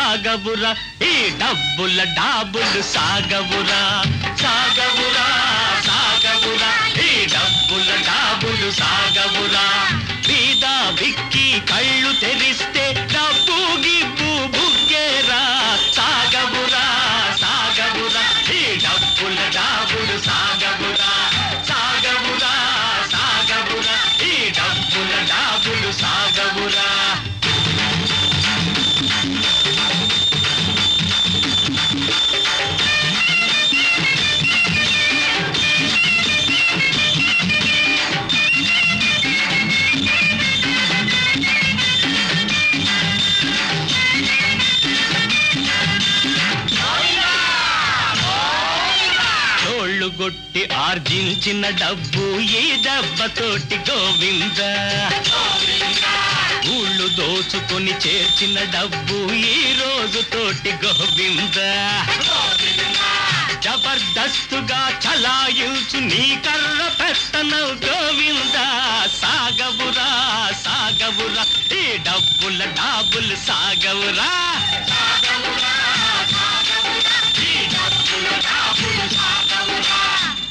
సాగవురా ఈ డబ్బుల డాబులు సాగవురా సాగవురా సాగవురా ఈ డబ్బుల డాబులు సాగవురా బీద బిక్కి కళ్ళు తెరిస్తే డబ్బు గిబ్బు బుగ్గేరా సాగవురా సాగవురా ఈ డబ్బుల డాబులు సాగవురా సాగవురా సాగవురా ఈ డబ్బుల డాబులు సాగవురా చోళ్ళు గొట్టి ఆర్జించిన డబ్బు ఈ దెబ్బతోటి గోవింద ఊళ్ళు దోచుకొని చేర్చిన డబ్బు ఈ రోజు తోటి గోవింద జబర్దస్తుగా చలాయించు నీ కర్ర పెట్టనవు గోవింద సాగవురా సాగవురా ఈ డబ్బుల డాబులు సాగవురా ఈ డబ్బుల డాబులు సాగవురా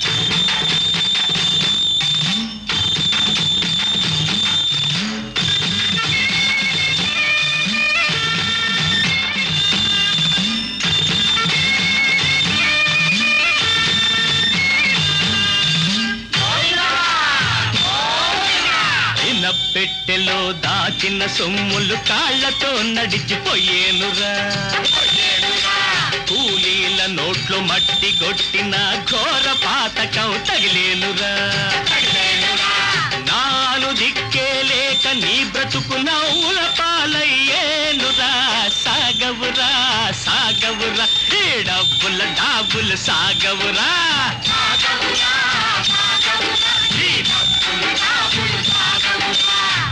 ఇన పెట్టెలో దాచిన సొమ్ములు కాళ్ళతో నడిచిపోయేనురా కూలీల నోట్లో మట్టి కొట్టిన ఘోర పాతకం తగిలేనురా నాను దిక్కే లేక నీ బ్రతుకు నవ్వుల పాలయ్యేనురా సాగవురా సాగవురా ఈ డబ్బుల డాబులు సాగవురా ఈ డబ్బుల డాబులు సాగవురా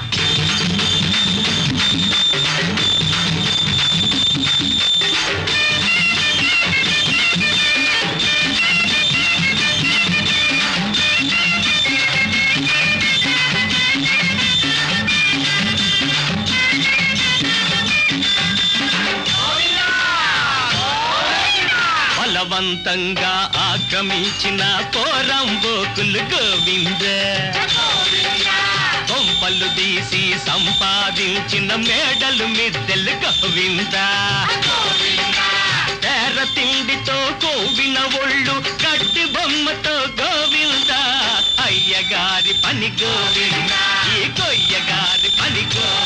బలవంతంగా ఆక్రమించిన పోరంబోకులు గోవింద కొంపలు తీసి సంపాదించిన మేడలు మిద్దెలు గోవింద తెర తిండితో కోవిన ఒళ్ళు కట్టి బొమ్మతో గోవింద అయ్యగారి పని గోవింద ఈ కొయ్యగారి పని గోవింద